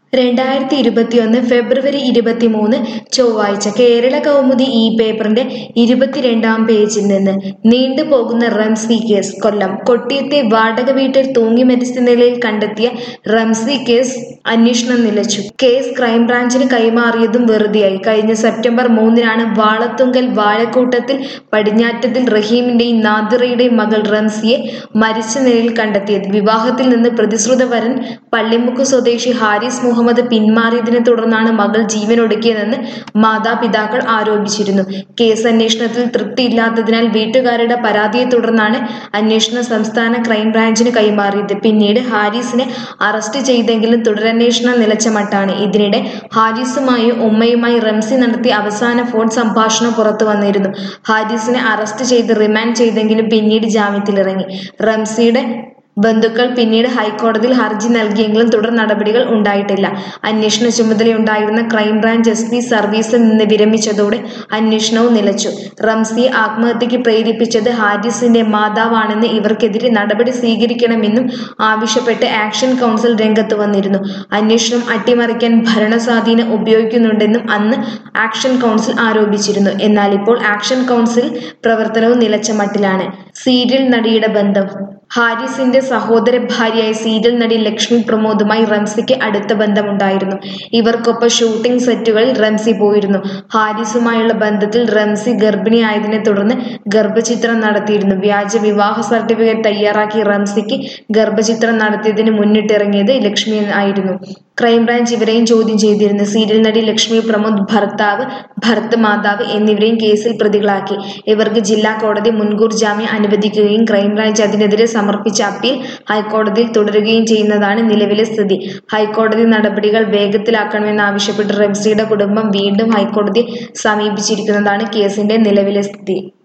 രണ്ടായിരത്തി ഇരുപത്തിയൊന്ന് ഫെബ്രുവരി ഇരുപത്തിമൂന്ന് ചൊവ്വാഴ്ച കേരള കൗമുദി ഈ പേപ്പറിന്റെ ഇരുപത്തിരണ്ടാം പേജിൽ നിന്ന് നീണ്ടുപോകുന്ന റംസി കേസ് കൊല്ലം കൊട്ടിയത്തെ വാടക വീട്ടിൽ തൂങ്ങി മരിച്ച നിലയിൽ കണ്ടെത്തിയ റംസി കേസ് അന്വേഷണം നിലച്ചു കേസ് ക്രൈംബ്രാഞ്ചിന് കൈമാറിയതും വെറുതെയായി കഴിഞ്ഞ സെപ്റ്റംബർ മൂന്നിനാണ് വാളത്തുങ്കൽ വാഴക്കൂട്ടത്തിൽ പടിഞ്ഞാറ്റത്തിൽ റഹീമിന്റെയും നാദിറയുടെയും മകൾ റംസിയെ മരിച്ച നിലയിൽ കണ്ടെത്തിയത് വിവാഹത്തിൽ നിന്ന് പ്രതിശ്രുത വരൻ പള്ളിമുക്ക് സ്വദേശി ഹാരിസ് മുഹമ്മദ് പിന്മാറിയതിനെ തുടർന്നാണ് മകൾ ജീവനൊടുക്കിയതെന്ന് മാതാപിതാക്കൾ ആരോപിച്ചിരുന്നു കേസ് അന്വേഷണത്തിൽ തൃപ്തിയില്ലാത്തതിനാൽ വീട്ടുകാരുടെ പരാതിയെ തുടർന്നാണ് അന്വേഷണം സംസ്ഥാന ക്രൈംബ്രാഞ്ചിന് കൈമാറിയത് പിന്നീട് ഹാരിസിനെ അറസ്റ്റ് ചെയ്തെങ്കിലും തുടരന്വേഷണം നിലച്ച മട്ടാണ് ഇതിനിടെ ഹാരിസുമായും ഉമ്മയുമായി റംസി നടത്തിയ അവസാന ഫോൺ സംഭാഷണം പുറത്തു വന്നിരുന്നു ഹാരിസിനെ അറസ്റ്റ് ചെയ്ത് റിമാൻഡ് ചെയ്തെങ്കിലും പിന്നീട് ജാമ്യത്തിലിറങ്ങി റംസിയുടെ ബന്ധുക്കൾ പിന്നീട് ഹൈക്കോടതിയിൽ ഹർജി നൽകിയെങ്കിലും തുടർ നടപടികൾ ഉണ്ടായിട്ടില്ല അന്വേഷണ ചുമതലയുണ്ടായിരുന്ന ക്രൈംബ്രാഞ്ച് എസ് പി സർവീസിൽ നിന്ന് വിരമിച്ചതോടെ അന്വേഷണവും നിലച്ചു റംസിയെ ആത്മഹത്യക്ക് പ്രേരിപ്പിച്ചത് ഹാരിസിന്റെ മാതാവാണെന്ന് ഇവർക്കെതിരെ നടപടി സ്വീകരിക്കണമെന്നും ആവശ്യപ്പെട്ട് ആക്ഷൻ കൗൺസിൽ രംഗത്ത് വന്നിരുന്നു അന്വേഷണം അട്ടിമറിക്കാൻ ഭരണസ്വാധീനം ഉപയോഗിക്കുന്നുണ്ടെന്നും അന്ന് ആക്ഷൻ കൗൺസിൽ ആരോപിച്ചിരുന്നു എന്നാൽ ഇപ്പോൾ ആക്ഷൻ കൗൺസിൽ പ്രവർത്തനവും നിലച്ച മട്ടിലാണ് സീരിയൽ നടിയുടെ ബന്ധം ഹാരിസിന്റെ സഹോദര ഭാര്യയായ സീരിയൽ നടി ലക്ഷ്മി പ്രമോദുമായി റംസിക്ക് അടുത്ത ബന്ധമുണ്ടായിരുന്നു ഇവർക്കൊപ്പം ഷൂട്ടിംഗ് സെറ്റുകളിൽ റംസി പോയിരുന്നു ഹാരിസുമായുള്ള ബന്ധത്തിൽ റംസി ഗർഭിണിയായതിനെ തുടർന്ന് ഗർഭചിത്രം നടത്തിയിരുന്നു വ്യാജ വിവാഹ സർട്ടിഫിക്കറ്റ് തയ്യാറാക്കി റംസിക്ക് ഗർഭചിത്രം നടത്തിയതിന് മുന്നിട്ടിറങ്ങിയത് ലക്ഷ്മി ആയിരുന്നു ക്രൈംബ്രാഞ്ച് ഇവരെയും ചോദ്യം ചെയ്തിരുന്നു സീരിയൽ നടി ലക്ഷ്മി പ്രമോദ് ഭർത്താവ് ഭർത്ത് മാതാവ് എന്നിവരെയും കേസിൽ പ്രതികളാക്കി ഇവർക്ക് ജില്ലാ കോടതി മുൻകൂർ ജാമ്യം അനുവദിക്കുകയും ക്രൈംബ്രാഞ്ച് അതിനെതിരെ സമർപ്പിച്ച അപ്പീൽ ഹൈക്കോടതിയിൽ തുടരുകയും ചെയ്യുന്നതാണ് നിലവിലെ സ്ഥിതി ഹൈക്കോടതി നടപടികൾ വേഗത്തിലാക്കണമെന്നാവശ്യപ്പെട്ട് റംസിയുടെ കുടുംബം വീണ്ടും ഹൈക്കോടതിയെ സമീപിച്ചിരിക്കുന്നതാണ് കേസിന്റെ നിലവിലെ സ്ഥിതി